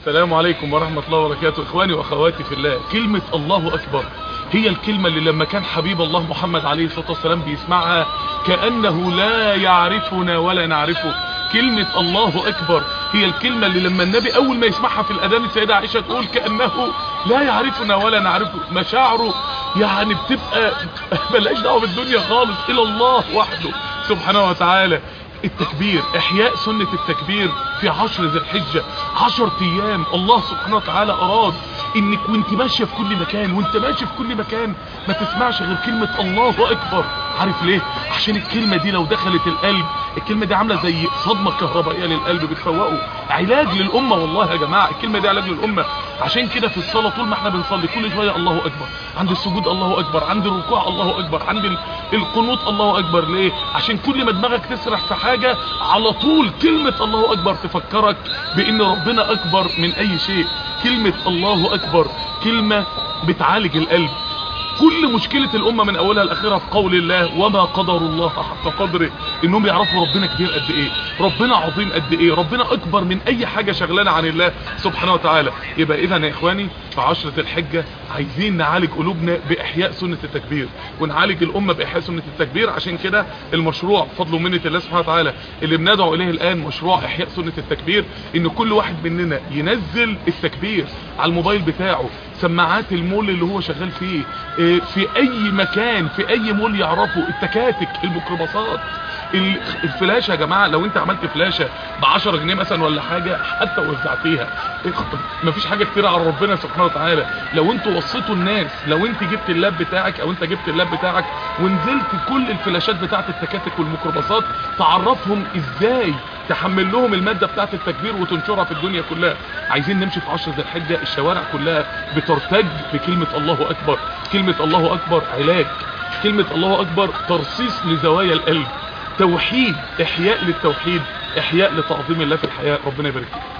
السلام عليكم ورحمة الله وبركاته اخواني واخواتي في الله كلمة الله اكبر هي الكلمة اللي لما كان حبيب الله محمد عليه الصلاة والسلام بيسمعها كأنه لا يعرفنا ولا نعرفه كلمة الله اكبر هي الكلمة اللي لما النبي اول ما يسمعها في الاذان السيدة عائشة تقول كأنه لا يعرفنا ولا نعرفه مشاعره يعني بتبقى ملهاش دعوه بالدنيا خالص الى الله وحده سبحانه وتعالى التكبير احياء سنة التكبير في عشر ذي الحجة عشر ايام الله سبحانه وتعالى اراد انك وانت ماشية في كل مكان وانت ماشي في كل مكان ما تسمعش غير كلمة الله اكبر عارف ليه عشان الكلمة دي لو دخلت القلب الكلمة دي عاملة زي صدمة كهربائية للقلب بتفوقه علاج للأمة والله يا جماعة الكلمة دي علاج للأمة عشان كده في الصلاة طول ما احنا بنصلي كل شوية الله أكبر عند السجود الله أكبر عند الركوع الله أكبر عند القنوط الله أكبر ليه عشان كل ما دماغك تسرح في حاجة على طول كلمة الله أكبر تفكرك بأن ربنا أكبر من أي شيء كلمة الله أكبر كلمة بتعالج القلب كل مشكلة الأمة من أولها لآخرها في قول الله وما قدر الله حق قدره إنهم يعرفوا ربنا كبير قد إيه ربنا عظيم قد إيه ربنا أكبر من أي حاجة شغلانة عن الله سبحانه وتعالى يبقى إذا يا إخواني في عشرة الحجة عايزين نعالج قلوبنا بإحياء سنة التكبير ونعالج الأمة بإحياء سنة التكبير عشان كده المشروع بفضل ومنة الله سبحانه وتعالى اللي بندعو إليه الآن مشروع إحياء سنة التكبير إن كل واحد مننا ينزل التكبير على الموبايل بتاعه سماعات المول اللي هو شغال فيه في اي مكان في اي مول يعرفوا التكاتك الميكروباصات الفلاشة يا جماعة لو انت عملت فلاشة ب 10 جنيه مثلا ولا حاجة حتى وزعتيها مفيش حاجة كتير على ربنا سبحانه وتعالى لو انتوا وصيتوا الناس لو انت جبت اللاب بتاعك او انت جبت اللاب بتاعك ونزلت كل الفلاشات بتاعت التكاتك والميكروباصات تعرفهم ازاي تحمل لهم المادة بتاعت التكبير وتنشرها في الدنيا كلها عايزين نمشي في عشر ذي الحجة الشوارع كلها بترتج بكلمة الله اكبر كلمة الله اكبر علاج كلمة الله اكبر ترصيص لزوايا القلب توحيد احياء للتوحيد احياء لتعظيم الله في الحياة ربنا يبارك فيك